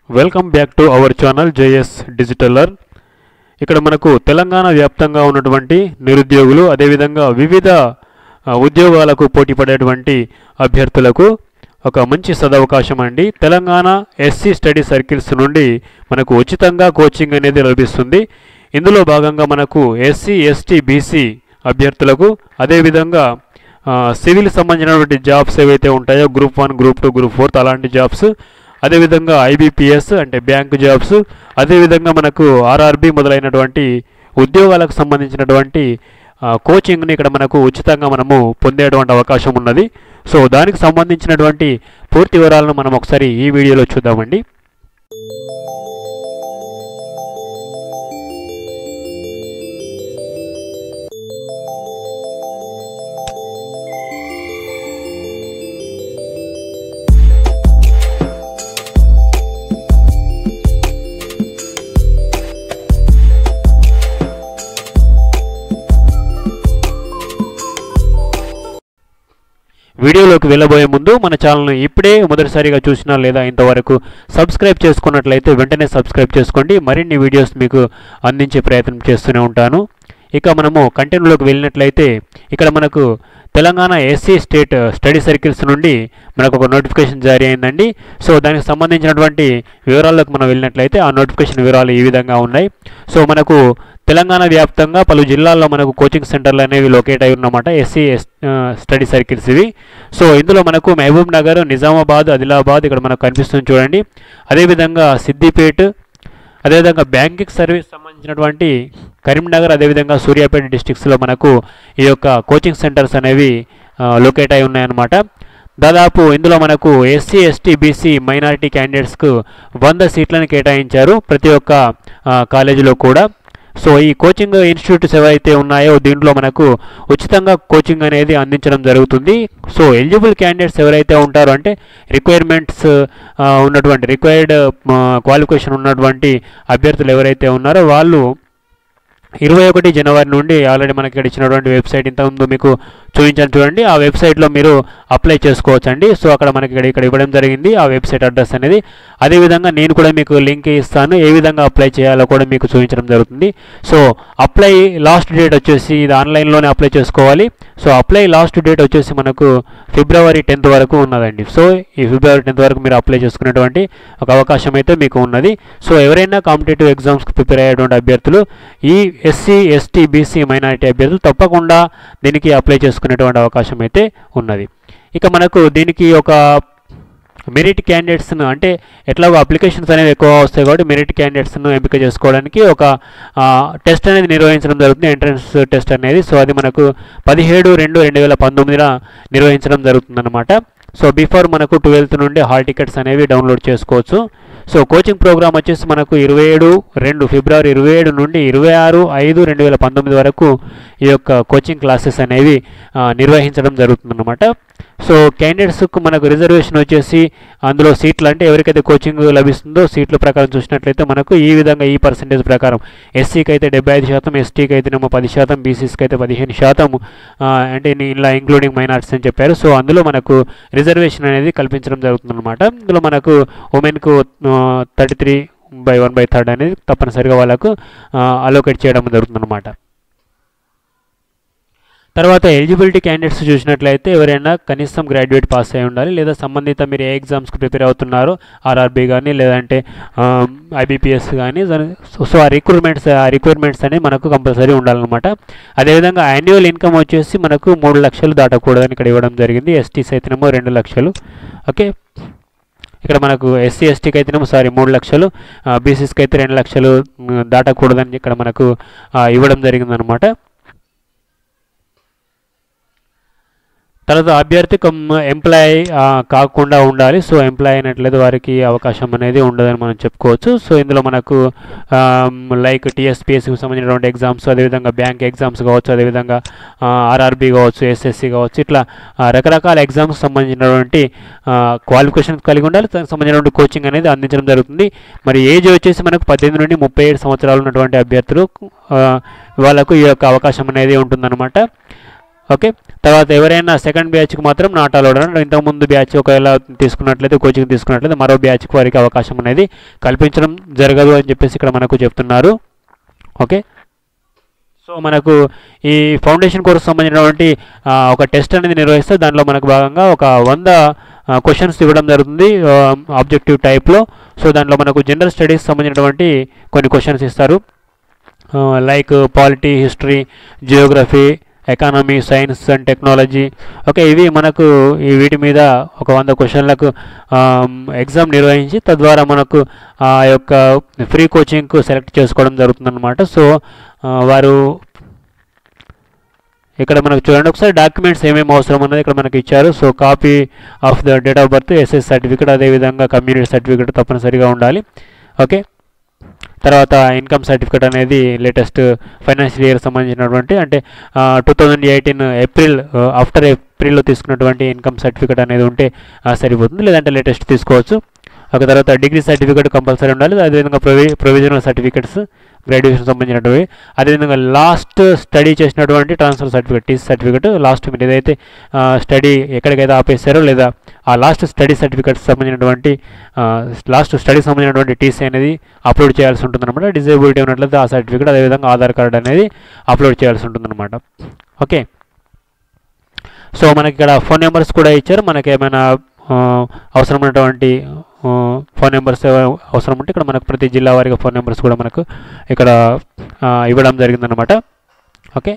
welcome back to our channel J S డిజిటలర్ ఇక్కడ మనకు తెలంగాణ వ్యాప్తంగా ఉన్నటువంటి నిరుద్యోగులు అదేవిధంగా వివిధ ఆ, ఉద్యోగాలకు పోటీ పడేటువంటి అభ్యర్థులకు ఒక మంచి సదవకాశం అండి తెలంగాణ ఎస్సీ స్టడీ సర్కిల్స్ నుండి మనకు ఉచితంగా కోచింగ్ అనేది లభిస్తుంది ఇందులో భాగంగా మనకు ఎస్సీ ఎస్టీ బీసీ అభ్యర్థులకు అదేవిధంగా ఆ, సివిల్ సంబంధించినటువంటి జాబ్స్ ఏవైతే ఉంటాయో group one group two group fourth అలాంటి జాబ్స్ అదేవిధంగా ఐబీపీఎస్ అంటే బ్యాంక్ జాబ్స్ అదేవిధంగా మనకు ఆర్ఆర్బి మొదలైనటువంటి ఉద్యోగాలకు సంబంధించినటువంటి ఆ, కోచింగ్ని ఇక్కడ మనకు ఉచితంగా మనము పొందేటువంటి అవకాశం ఉన్నది సో దానికి సంబంధించినటువంటి పూర్తి వివరాలను మనం ఒకసారి ఈ వీడియోలో చూద్దామండి వీడియోలోకి వెళ్ళబోయే ముందు మన ఛానల్ను ఇప్పుడే మొదటిసారిగా చూసినా లేదా ఇంతవరకు సబ్స్క్రైబ్ చేసుకున్నట్లయితే వెంటనే సబ్స్క్రైబ్ చేసుకోండి మరిన్ని వీడియోస్ మీకు అందించే ప్రయత్నం చేస్తూనే ఉంటాను ఇక మనము కంటెంట్లోకి వెళ్ళినట్లయితే ఇక్కడ మనకు Telangana SC state study circles నుండి మనకు ఒక నోటిఫికేషన్ జారీ అయిందండి సో దానికి సంబంధించినటువంటి వివరాల్లోకి మనం వెళ్ళినట్లయితే ఆ నోటిఫికేషన్ వివరాలు ఈ విధంగా ఉన్నాయి సో మనకు తెలంగాణ వ్యాప్తంగా పలు జిల్లాల్లో మనకు కోచింగ్ సెంటర్లు అనేవి లొకేట్ అయి ఉన్నమాట ఎస్సీ ఎస్ స్టడీ సర్కిల్స్ ఇవి సో ఇందులో మనకు మహబూబ్ నగర్ నిజామాబాద్ ఆదిలాబాద్ ఇక్కడ మనకు కనిపిస్తుంది చూడండి అదేవిధంగా సిద్దిపేట్ అదేవిధంగా బ్యాంకింగ్ సర్వీస్ సంబంధించినటువంటి కరీంనగర్ అదేవిధంగా సూర్యాపేట డిస్టిక్స్లో మనకు ఈ యొక్క కోచింగ్ సెంటర్స్ అనేవి లొకేట్ అయి ఉన్నాయన్నమాట దాదాపు ఇందులో మనకు ఎస్సీ ఎస్టీ బీసీ మైనారిటీ క్యాండిడేట్స్కు వంద సీట్లను కేటాయించారు ప్రతి ఒక్క ఆ, కాలేజీలో కూడా సో ఈ కోచింగ్ ఇన్స్టిట్యూట్స్ ఏవైతే ఉన్నాయో దీంట్లో మనకు ఉచితంగా కోచింగ్ అనేది అందించడం జరుగుతుంది సో ఎలిజిబుల్ క్యాండిడేట్స్ ఎవరైతే ఉంటారో అంటే రిక్వైర్మెంట్స్ ఉన్నటువంటి రిక్వైర్డ్ క్వాలిఫికేషన్ ఉన్నటువంటి అభ్యర్థులు ఎవరైతే ఉన్నారో వాళ్ళు ఇరవై ఒకటి జనవరి నుండి ఆల్రెడీ మనకి ఇక్కడ ఇచ్చినటువంటి వెబ్సైట్ ఇంతకుముందు మీకు చూపించాను చూడండి ఆ వెబ్సైట్లో మీరు అప్లై చేసుకోవచ్చు అండి సో అక్కడ మనకి ఇక్కడ ఇక్కడ ఇవ్వడం జరిగింది ఆ వెబ్సైట్ అడ్రస్ అనేది అదేవిధంగా నేను కూడా మీకు లింక్ ఇస్తాను ఏ విధంగా అప్లై చేయాలో కూడా మీకు చూపించడం జరుగుతుంది సో అప్లై లాస్ట్ డేట్ వచ్చేసి ఇది ఆన్లైన్లోనే అప్లై చేసుకోవాలి సో అప్లై లాస్ట్ డేట్ వచ్చేసి మనకు ఫిబ్రవరి టెన్త్ వరకు ఉన్నదండి సో ఈ ఫిబ్రవరి టెన్త్ వరకు మీరు అప్లై చేసుకునేటువంటి ఒక అవకాశం అయితే మీకు ఉన్నది సో ఎవరైనా కాంపిటేటివ్ ఎగ్జామ్స్కి ప్రిపేర్ అయ్యేటువంటి అభ్యర్థులు ఈ ఎస్సీ ఎస్టీ బీసీ మైనారిటీ అభ్యర్థులు తప్పకుండా దీనికి అప్లై చేసుకునేటువంటి అవకాశం అయితే ఉన్నది ఇక మనకు దీనికి ఒక మెరిట్ క్యాండిడేట్స్ను అంటే ఎట్లాగో అప్లికేషన్స్ అనేవి ఎక్కువ వస్తాయి కాబట్టి మెరిట్ క్యాండిడేట్స్ను ఎంపిక చేసుకోవడానికి ఒక టెస్ట్ అనేది నిర్వహించడం జరుగుతుంది ఎంట్రన్స్ టెస్ట్ అనేది సో అది మనకు పదిహేడు రెండు రెండు వేల పంతొమ్మిదిన నిర్వహించడం జరుగుతుందన్నమాట సో బిఫోర్ మనకు ట్వెల్త్ నుండి హాల్ టికెట్స్ అనేవి డౌన్లోడ్ చేసుకోవచ్చు సో కోచింగ్ ప్రోగ్రామ్ వచ్చేసి మనకు ఇరవై ఏడు రెండు ఫిబ్రవరి ఇరవై ఏడు నుండి ఇరవై ఆరు ఐదు రెండు వేల పంతొమ్మిది వరకు ఈ యొక్క కోచింగ్ క్లాసెస్ అనేవి ఆ, నిర్వహించడం జరుగుతుందన్నమాట సో క్యాండిడేట్స్కు మనకు రిజర్వేషన్ వచ్చేసి అందులో సీట్లు అంటే ఎవరికైతే కోచింగ్ లభిస్తుందో సీట్ల ప్రకారం చూసినట్లయితే మనకు ఈ విధంగా ఈ పర్సంటేజ్ ప్రకారం ఎస్సీకి అయితే డెబ్బై ఐదు శాతం ఎస్టీకి అయితేనేమో పది శాతం బీసీస్కి అయితే పదిహేను శాతం ఆ, అంటే ఇన్ని- ఇలా ఇంక్లూడింగ్ మైనార్టీస్ అని చెప్పారు సో అందులో మనకు రిజర్వేషన్ అనేది కల్పించడం జరుగుతుందన్నమాట ఇందులో మనకు ఉమెన్కు thirty three by one by third అనేది తప్పనిసరిగా వాళ్ళకు అలోకేట్ చేయడం జరుగుతుందన్నమాట తర్వాత ఎలిజిబిలిటీ క్యాండిడేట్స్ చూసినట్లయితే ఎవరైనా కనీసం గ్రాడ్యుయేట్ పాస్ అయి ఉండాలి లేదా సంబంధిత మీరు ఏ ఎగ్జామ్స్కి ప్రిపేర్ అవుతున్నారో ఆర్ఆర్బీ కానీ లేదంటే ఐబీపీఎస్ కానీ సో ఆ రిక్రూట్మెంట్స్ ఆ రిక్వైర్మెంట్స్ అనేవి మనకు కంపల్సరీ ఉండాలన్నమాట అదేవిధంగా యాన్యువల్ ఇన్కమ్ వచ్చేసి మనకు మూడు లక్షలు దాటకూడదని ఇక్కడ ఇవ్వడం జరిగింది ఎస్టీస్ అయితేనేమో రెండు లక్షలు ఓకే ఇక్కడ మనకు ఎస్సీ ఎస్టీకి అయితేనేమో సారీ మూడు లక్షలు బీసీస్కి అయితే రెండు లక్షలు మ్, దాటకూడదని ఇక్కడ మనకు ఆ, ఇవ్వడం జరిగిందనమాట తర్వాత అభ్యర్థి కమ్ ఎంప్లాయ్ కాకుండా ఉండాలి సో ఎంప్లాయ్ అయినట్లయితే వారికి అవకాశం అనేది ఉండదని మనం చెప్పుకోవచ్చు సో ఇందులో మనకు లైక్ టీఎస్పీఎస్కి సంబంధించినటువంటి ఎగ్జామ్స్ అదేవిధంగా బ్యాంక్ ఎగ్జామ్స్ కావచ్చు అదేవిధంగా ఆర్ఆర్బీ కావచ్చు ఎస్ఎస్సి కావచ్చు ఇట్లా ఆ, రకరకాల ఎగ్జామ్స్ సంబంధించినటువంటి క్వాలిఫికేషన్ కలిగి ఉండాలి దానికి సంబంధించినటువంటి కోచింగ్ అనేది అందించడం జరుగుతుంది మరి ఏజ్ వచ్చేసి మనకు పద్దెనిమిది నుండి ముప్పై ఏడు సంవత్సరాలు ఉన్నటువంటి అభ్యర్థులు ఆ, వాళ్ళకు ఈ యొక్క అవకాశం అనేది ఉంటుందన్నమాట ఓకే తర్వాత ఎవరైనా సెకండ్ బ్యాచ్కి మాత్రం నాట్ అలౌడ్ అంటే ఇంతకుముందు బ్యాచ్ ఒకవేళ తీసుకున్నట్లయితే కోచింగ్ తీసుకున్నట్లయితే మరో బ్యాచ్కి వారికి అవకాశం అనేది కల్పించడం జరగదు అని చెప్పేసి ఇక్కడ మనకు చెప్తున్నారు ఓకే సో మనకు ఈ ఫౌండేషన్ కోర్స్ సంబంధించినటువంటి ఆ, ఒక టెస్ట్ అనేది నిర్వహిస్తే దానిలో మనకు భాగంగా ఒక వంద క్వశ్చన్స్ ఇవ్వడం జరుగుతుంది ఆబ్జెక్టివ్ టైప్లో సో దాంట్లో మనకు జనరల్ స్టడీస్ సంబంధించినటువంటి కొన్ని క్వశ్చన్స్ ఇస్తారు like polity history geography economy science and technology okay ఇవి మనకు ఈ వీటి మీద ఒక వంద క్వశ్చన్లకు ఎగ్జామ్ నిర్వహించి తద్వారా మనకు ఆ యొక్క ఫ్రీ కోచింగ్కు సెలెక్ట్ చేసుకోవడం జరుగుతుందన్నమాట సో ఆ, వారు ఇక్కడ మనకు చూడండి ఒకసారి డాక్యుమెంట్స్ ఏమేమి అవసరం ఉన్నది ఇక్కడ మనకి ఇచ్చారు so copy of the date of birth SS certificate అదేవిధంగా కమ్యూనిటీ సర్టిఫికేట్ తప్పనిసరిగా ఉండాలి ఓకే తర్వాత ఇన్కమ్ సర్టిఫికేట్ అనేది లేటెస్ట్ ఫైనాన్షియల్ ఇయర్ సంబంధించినటువంటి అంటే two thousand eighteen April after ఏప్రిల్లో తీసుకున్నటువంటి ఇన్కమ్ సర్టిఫికేట్ అనేది ఉంటే ఆ, సరిపోతుంది లేదంటే లేటెస్ట్ తీసుకోవచ్చు ఒక తర్వాత డిగ్రీ సర్టిఫికేట్ కంపల్సరీ ఉండాలి అదేవిధంగా ప్రొవి ప్రొవిజనల్ సర్టిఫికేట్స్ గ్రాడ్యుయేషన్ సంబంధించినవి అదేవిధంగా లాస్ట్ స్టడీ చేసినటువంటి transfer certificate TC certificate last మీరు ఏదైతే స్టడీ ఎక్కడికైతే ఆపేశారో లేదా ఆ లాస్ట్ స్టడీ సర్టిఫికేట్స్ సంబంధించినటువంటి లాస్ట్ స్టడీ సంబంధించినటువంటి టీసీ అనేది అప్లోడ్ చేయాల్సి ఉంటుందన్నమాట డిజేబిలిటీ ఉన్నట్లయితే ఆ సర్టిఫికేట్ అదేవిధంగా ఆధార్ కార్డ్ అనేది అప్లోడ్ చేయాల్సి ఉంటుందన్నమాట ఓకే సో మనకి ఇక్కడ ఫోన్ నెంబర్స్ కూడా ఇచ్చారు మనకి ఏమైనా ఆ, అవసరమైనటువంటి ఆ, ఫోన్ నెంబర్స్ అవసరం ఉంటే ఇక్కడ మనకు ప్రతి జిల్లా వారిగా ఫోన్ నెంబర్స్ కూడా మనకు ఇక్కడ ఆ, ఇవ్వడం జరిగిందనమాట ఓకే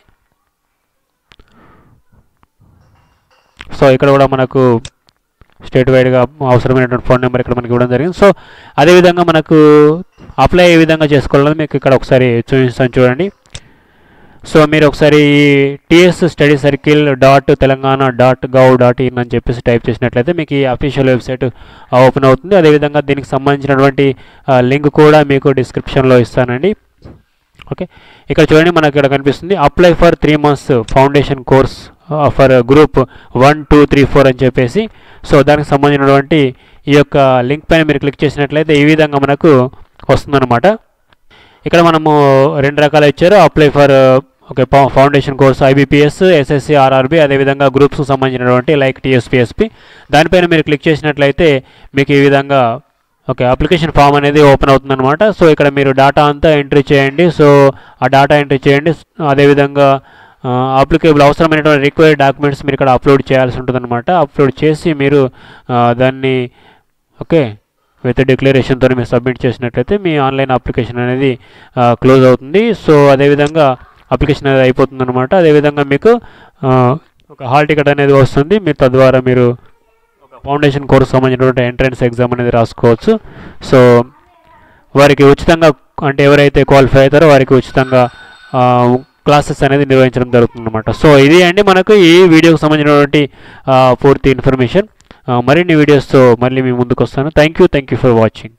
సో ఇక్కడ కూడా మనకు స్టేట్ వైడ్గా అవసరమైనటువంటి ఫోన్ నెంబర్ ఇక్కడ మనకి ఇవ్వడం జరిగింది సో అదేవిధంగా మనకు అప్లై ఏ విధంగా చేసుకోవాలని మీకు ఇక్కడ ఒకసారి చూపిస్తాను చూడండి సో మీరు ఒకసారి TS study circle dot Telangana dot gov dot in అని చెప్పేసి టైప్ చేసినట్లయితే మీకు ఈ అఫీషియల్ వెబ్సైట్ ఓపెన్ అవుతుంది అదేవిధంగా దీనికి సంబంధించినటువంటి లింక్ కూడా మీకు డిస్క్రిప్షన్లో ఇస్తానండి ఓకే ఇక్కడ చూడండి మనకి ఇక్కడ కనిపిస్తుంది apply for three months foundation course for group one two three four అని చెప్పేసి సో దానికి సంబంధించినటువంటి ఈ యొక్క లింక్ పైన మీరు క్లిక్ చేసినట్లయితే ఈ విధంగా మనకు వస్తుందన్నమాట ఇక్కడ మనము రెండు రకాలు ఇచ్చారు apply for okay foundation course IBPS SSC RRB అదేవిధంగా గ్రూప్స్కి సంబంధించినటువంటి లైక్ టీఎస్పీఎస్పి దానిపైన మీరు క్లిక్ చేసినట్లయితే మీకు ఈ విధంగా ఓకే అప్లికేషన్ ఫామ్ అనేది ఓపెన్ అవుతుందన్నమాట సో ఇక్కడ మీరు డేటా అంతా ఎంట్రీ చేయండి సో ఆ డేటా ఎంట్రీ చేయండి అదేవిధంగా అప్లికేబుల్ అవసరమైనటువంటి రిక్వైర్డ్ డాక్యుమెంట్స్ మీరు ఇక్కడ అప్లోడ్ చేయాల్సి ఉంటుందన్నమాట అప్లోడ్ చేసి మీరు ఆ, దాన్ని ఓకే విత్ డిక్లరేషన్తో మీరు సబ్మిట్ చేసినట్లయితే మీ ఆన్లైన్ అప్లికేషన్ అనేది క్లోజ్ అవుతుంది సో అదేవిధంగా అప్లికేషన్ అనేది అయిపోతుంది అనమాట అదేవిధంగా మీకు ఆ, ఒక హాల్ టికెట్ అనేది వస్తుంది మీరు తద్వారా మీరు ఒక ఫౌండేషన్ కోర్స్ సంబంధించినటువంటి ఎంట్రన్స్ ఎగ్జామ్ అనేది రాసుకోవచ్చు సో వారికి ఉచితంగా అంటే ఎవరైతే క్వాలిఫై అవుతారో వారికి ఉచితంగా క్లాసెస్ అనేది నిర్వహించడం జరుగుతుంది అనమాట సో ఇది అండి మనకు ఈ వీడియోకి సంబంధించినటువంటి ఆ, పూర్తి ఇన్ఫర్మేషన్ మరిన్ని వీడియోస్తో మళ్ళీ మీ ముందుకు వస్తాను thank you thank you for watching